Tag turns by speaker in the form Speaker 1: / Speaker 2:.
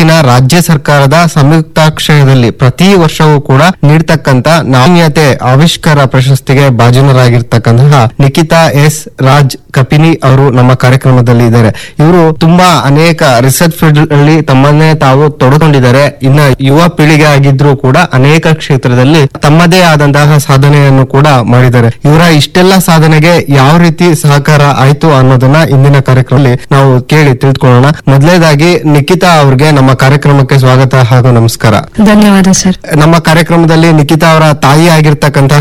Speaker 1: ಇತ್ತೀಚಿನ ರಾಜ್ಯ ಸರ್ಕಾರದ ಸಂಯುಕ್ತಾಶ್ರಯದಲ್ಲಿ ಪ್ರತಿ ವರ್ಷವೂ ಕೂಡ ನೀಡ್ತಕ್ಕಂತ ನಾಣ್ಯತೆ ಆವಿಷ್ಕಾರ ಪ್ರಶಸ್ತಿಗೆ ಭಾಜನರಾಗಿರ್ತಕ್ಕಂತಹ ನಿಖಿತಾ ಎಸ್ ರಾಜ್ ಕಪಿನಿ ಅವರು ನಮ್ಮ ಕಾರ್ಯಕ್ರಮದಲ್ಲಿ ಇದ್ದಾರೆ ಇವರು ತುಂಬಾ ಅನೇಕ ರಿಸರ್ಚ್ ಫೀಲ್ಡ್ ಅಲ್ಲಿ ತಮ್ಮನ್ನೇ ತಾವು ತೊಡಕೊಂಡಿದ್ದಾರೆ ಇನ್ನ ಯುವ ಪೀಳಿಗೆ ಆಗಿದ್ರು ಕೂಡ ಅನೇಕ ಕ್ಷೇತ್ರದಲ್ಲಿ ತಮ್ಮದೇ ಆದಂತಹ ಸಾಧನೆಯನ್ನು ಕೂಡ ಮಾಡಿದ್ದಾರೆ ಇವರ ಇಷ್ಟೆಲ್ಲ ಸಾಧನೆಗೆ ಯಾವ ರೀತಿ ಸಹಕಾರ ಆಯ್ತು ಅನ್ನೋದನ್ನ ಇಂದಿನ ಕಾರ್ಯಕ್ರಮದಲ್ಲಿ ನಾವು ಕೇಳಿ ತಿಳ್ಕೊಳ್ಳೋಣ ಮೊದಲನೇದಾಗಿ ನಿಖಿತಾ ಅವ್ರಿಗೆ ನಮ್ಮ ಕಾರ್ಯಕ್ರಮಕ್ಕೆ ಸ್ವಾಗತ ಹಾಗೂ ನಮಸ್ಕಾರ
Speaker 2: ಧನ್ಯವಾದ ಸರ್
Speaker 1: ನಮ್ಮ ಕಾರ್ಯಕ್ರಮದಲ್ಲಿ ನಿಖಿತಾ ಅವರ ತಾಯಿ ಆಗಿರ್ತಕ್ಕಂತಹ